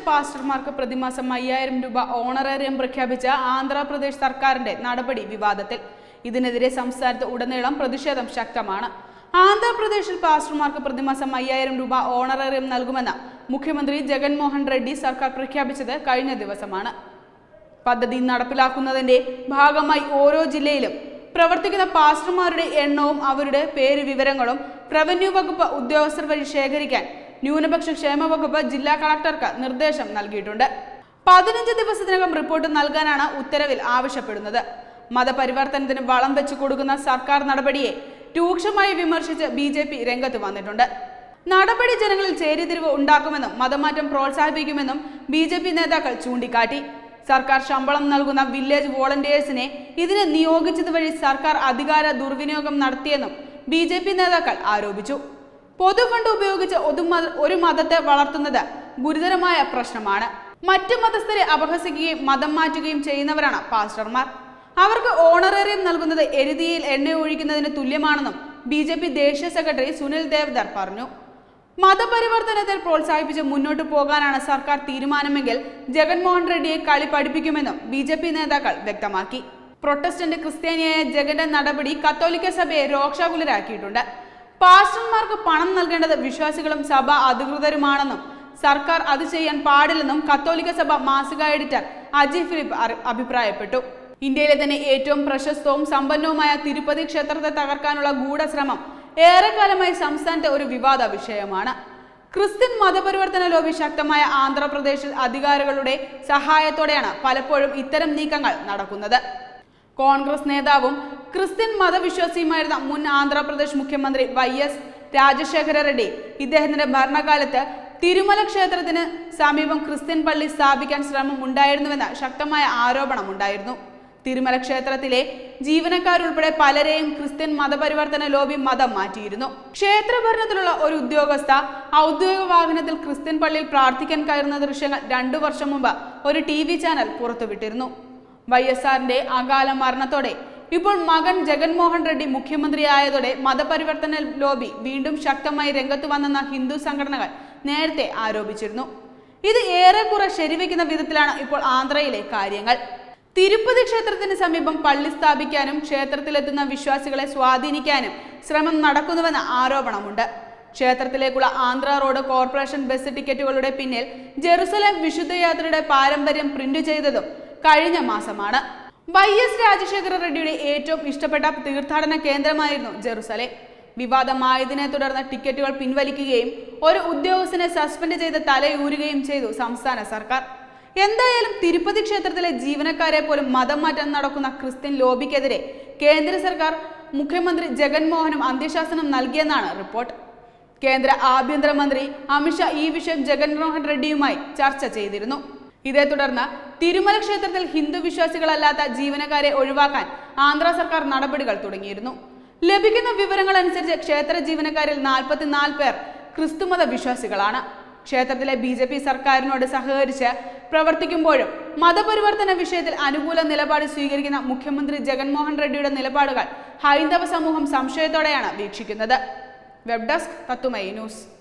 പാസ്റ്റർമാർക്ക് പ്രതിമാസം അയ്യായിരം രൂപ ഓണറേറിയം പ്രഖ്യാപിച്ച ആന്ധ്രാപ്രദേശ് സർക്കാരിന്റെ നടപടി വിവാദത്തിൽ ഇതിനെതിരെ സംസ്ഥാനത്ത് ഉടനീളം പ്രതിഷേധം ശക്തമാണ് ആന്ധ്രാപ്രദേശിൽ പാസ്റ്റർമാർക്ക് പ്രതിമാസം അയ്യായിരം രൂപ ഓണറേറിയം നൽകുമെന്ന് മുഖ്യമന്ത്രി ജഗൻമോഹൻ റെഡ്ഡി സർക്കാർ പ്രഖ്യാപിച്ചത് കഴിഞ്ഞ ദിവസമാണ് പദ്ധതി നടപ്പിലാക്കുന്നതിന്റെ ഭാഗമായി ഓരോ ജില്ലയിലും പ്രവർത്തിക്കുന്ന പാസ്റ്റർമാരുടെ എണ്ണവും അവരുടെ പേര് വിവരങ്ങളും റവന്യൂ വകുപ്പ് ഉദ്യോഗസ്ഥർ വഴി ശേഖരിക്കാൻ ന്യൂനപക്ഷ ക്ഷേമ വകുപ്പ് ജില്ലാ കളക്ടർക്ക് നിർദ്ദേശം നൽകിയിട്ടുണ്ട് പതിനഞ്ച് ദിവസത്തിനകം റിപ്പോർട്ട് നൽകാനാണ് ഉത്തരവിൽ ആവശ്യപ്പെടുന്നത് മതപരിവർത്തനത്തിന് വളം വെച്ചു കൊടുക്കുന്ന സർക്കാർ നടപടിയെ രൂക്ഷമായി വിമർശിച്ച് ബി ജെ പി രംഗത്ത് വന്നിട്ടുണ്ട് നടപടി ജനങ്ങളിൽ ചേരിതിരിവ് ഉണ്ടാക്കുമെന്നും മതമാറ്റം പ്രോത്സാഹിപ്പിക്കുമെന്നും ബി ജെ പി നേതാക്കൾ ചൂണ്ടിക്കാട്ടി സർക്കാർ ശമ്പളം നൽകുന്ന വില്ലേജ് വോളണ്ടിയേഴ്സിനെ ഇതിന് നിയോഗിച്ചത് വഴി സർക്കാർ അധികാര ദുർവിനിയോഗം നടത്തിയെന്നും ബി ജെ പി നേതാക്കൾ ആരോപിച്ചു പൊതുഫണ്ട് ഉപയോഗിച്ച് ഒരു മത- ഒരു മതത്തെ വളർത്തുന്നത് ഗുരുതരമായ പ്രശ്നമാണ് മറ്റു മതസ്ഥരെ അപഹസിക്കുകയും മതം മാറ്റുകയും ചെയ്യുന്നവരാണ് പാസ്റ്റർമാർ അവർക്ക് ഓണറേറിയം നൽകുന്നത് എരുതിയിൽ എണ്ണ ഒഴിക്കുന്നതിന് തുല്യമാണെന്നും ബി ജെ പി ദേശീയ സെക്രട്ടറി സുനിൽ ദേവ്ദർ പറഞ്ഞു മതപരിവർത്തനത്തെ പ്രോത്സാഹിപ്പിച്ച് മുന്നോട്ട് പോകാനാണ് സർക്കാർ തീരുമാനമെങ്കിൽ ജഗൻമോഹൻ റെഡ്ഡിയെ കളി പഠിപ്പിക്കുമെന്നും ബി ജെ പി നേതാക്കൾ വ്യക്തമാക്കി പ്രൊട്ടസ്റ്റന്റ് ക്രിസ്ത്യാനിയായ ജഗന്റെ നടപടി കത്തോലിക്ക സഭയെ രോക്ഷാകുലരാക്കിയിട്ടുണ്ട് പാസ്റ്റർമാർക്ക് പണം നൽകേണ്ടത് വിശ്വാസികളും സഭ അധികൃതരുമാണെന്നും സർക്കാർ അത് ചെയ്യാൻ പാടില്ലെന്നും കത്തോലിക്ക സഭ മാസിക എഡിറ്റർ അജി ഫിലിപ്പ് അറി- അഭിപ്രായപ്പെട്ടു ഇന്ത്യയിലെ തന്നെ ഏറ്റവും പ്രശസ്തവും സമ്പന്നവുമായ തിരുപ്പതി ക്ഷേത്രത്തെ തകർക്കാനുള്ള ഗൂഢശ്രമം ഏറെക്കാലമായി സംസ്ഥാനത്തെ ഒരു വിവാദ വിഷയമാണ് ക്രിസ്ത്യൻ മതപരിവർത്തന ലോബി ശക്തമായ ആന്ധ്രാപ്രദേശിൽ അധികാരികളുടെ സഹായത്തോടെയാണ് പലപ്പോഴും ഇത്തരം നീക്കങ്ങൾ നടക്കുന്നത് കോൺഗ്രസ് നേതാവും ക്രിസ്ത്യൻ മതവിശ്വാസിയുമായിരുന്ന മുൻ ആന്ധ്രാപ്രദേശ് മുഖ്യമന്ത്രി വൈ എസ് രാജശേഖര റെഡ്ഡി ഇദ്ദേഹത്തിന്റെ ഭരണകാലത്ത് തിരുമല ക്ഷേത്രത്തിന് സമീപം ക്രിസ്ത്യൻ പള്ളി സ്ഥാപിക്കാൻ ശ്രമം ഉണ്ടായിരുന്നുവെന്ന ശക്തമായ ആരോപണമുണ്ടായിരുന്നു തിരുമല ക്ഷേത്രത്തിലെ ജീവനക്കാരുൾപ്പെടെ പലരെയും ക്രിസ്ത്യൻ മതപരിവർത്തന ലോബി മതം മാറ്റിയിരുന്നു ക്ഷേത്രഭരണത്തിലുള്ള ഒരു ഉദ്യോഗസ്ഥ ഔദ്യോഗിക വാഹനത്തിൽ ക്രിസ്ത്യൻ പള്ളിയിൽ പ്രാർത്ഥിക്കാൻ കയറുന്ന ദൃശ്യങ്ങൾ രണ്ടു വർഷം മുമ്പ് ഒരു ടി വി ചാനൽ പുറത്തുവിട്ടിരുന്നു വൈ എസ് ആറിന്റെ അകാല മരണത്തോടെ ഇപ്പോൾ മകൻ ജഗൻമോഹൻ റെഡ്ഡി മുഖ്യമന്ത്രിയായതോടെ മതപരിവർത്തന ലോബി വീണ്ടും ശക്തമായി രംഗത്ത് വന്നെന്ന ഹിന്ദു സംഘടനകൾ നേരത്തെ ആരോപിച്ചിരുന്നു ഇത് ഏറെക്കുറെ ശരിവെക്കുന്ന വിധത്തിലാണ് ഇപ്പോൾ ആന്ധ്രയിലെ കാര്യങ്ങൾ തിരുപ്പതി ക്ഷേത്രത്തിന് സമീപം പള്ളി സ്ഥാപിക്കാനും ക്ഷേത്രത്തിലെത്തുന്ന വിശ്വാസികളെ സ്വാധീനിക്കാനും ശ്രമം നടക്കുന്നുവെന്ന ആരോപണമുണ്ട് ക്ഷേത്രത്തിലേക്കുള്ള ആന്ധ്ര റോഡ് കോർപ്പറേഷൻ ബസ് ടിക്കറ്റുകളുടെ പിന്നിൽ ജെറുസലേം വിശുദ്ധയാത്രയുടെ പാരമ്പര്യം പ്രിന്റ് ചെയ്തതും കഴിഞ്ഞ മാസമാണ് വൈ എസ് രാജശേഖര റെഡ്ഡിയുടെ ഏറ്റവും ഇഷ്ടപ്പെട്ട തീർത്ഥാടന കേന്ദ്രമായിരുന്നു ജെറുസലേം വിവാദമായതിനെ തുടർന്ന് ടിക്കറ്റുകൾ പിൻവലിക്കുകയും ഒരു ഉദ്യോഗസ്ഥനെ സസ്പെൻഡ് ചെയ്ത് തലയൂരുകയും ചെയ്തു സംസ്ഥാന സർക്കാർ എന്തായാലും തിരുപ്പതി ക്ഷേത്രത്തിലെ ജീവനക്കാരെ പോലും മതം മാറ്റാൻ നടക്കുന്ന ക്രിസ്ത്യൻ ലോബിക്കെതിരെ കേന്ദ്ര സർക്കാർ മുഖ്യമന്ത്രി ജഗൻമോഹനും അന്ത്യശാസനം നൽകിയെന്നാണ് റിപ്പോർട്ട് കേന്ദ്ര ആഭ്യന്തരമന്ത്രി അമിത്ഷാ ഈ വിഷയം ജഗൻമോഹൻ റെഡ്ഡിയുമായി ചർച്ച ചെയ്തിരുന്നു ഇതേ തുടർന്ന് തിരുമല ക്ഷേത്രത്തിൽ ഹിന്ദു വിശ്വാസികളല്ലാത്ത ജീവനക്കാരെ ഒഴിവാക്കാൻ ആന്ധ്ര സർക്കാർ നടപടികൾ തുടങ്ങിയിരുന്നു ലഭിക്കുന്ന വിവരങ്ങൾ അനുസരിച്ച് ക്ഷേത്ര ജീവനക്കാരിൽ നാൽപ്പത്തിനാല് പേർ ക്രിസ്തുമത വിശ്വാസികളാണ് ക്ഷേത്രത്തിലെ ബി ജെ പി സർക്കാരിനോട് സഹകരിച്ച് പ്രവർത്തിക്കുമ്പോഴും മതപരിവർത്തന വിഷയത്തിൽ അനുകൂല നിലപാട് സ്വീകരിക്കുന്ന മുഖ്യമന്ത്രി ജഗൻമോഹൻ റെഡ്ഡിയുടെ നിലപാടുകൾ ഹൈന്ദവ സമൂഹം സംശയത്തോടെയാണ് വീക്ഷിക്കുന്നത് വെബ് ഡെസ്ക് തത്തുമൈ ന്യൂസ്